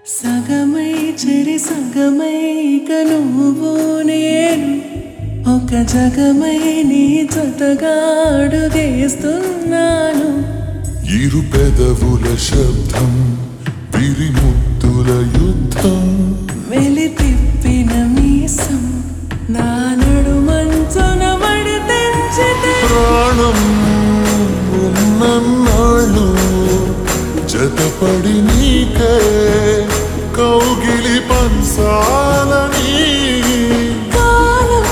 సగమై చెరి సగమై ఇక నువ్వు నేను ఒక జగమై నీ జతగా అడుగేస్తున్నాను ఇరు పెదవుల శబ్దం విరిముద్దుల యుద్ధం వెలి తిప్పిన మీసం నా నడుమంచున మడి తెంచితే ప్రాణం ఉన్నన్నాళ్ళు జతపడి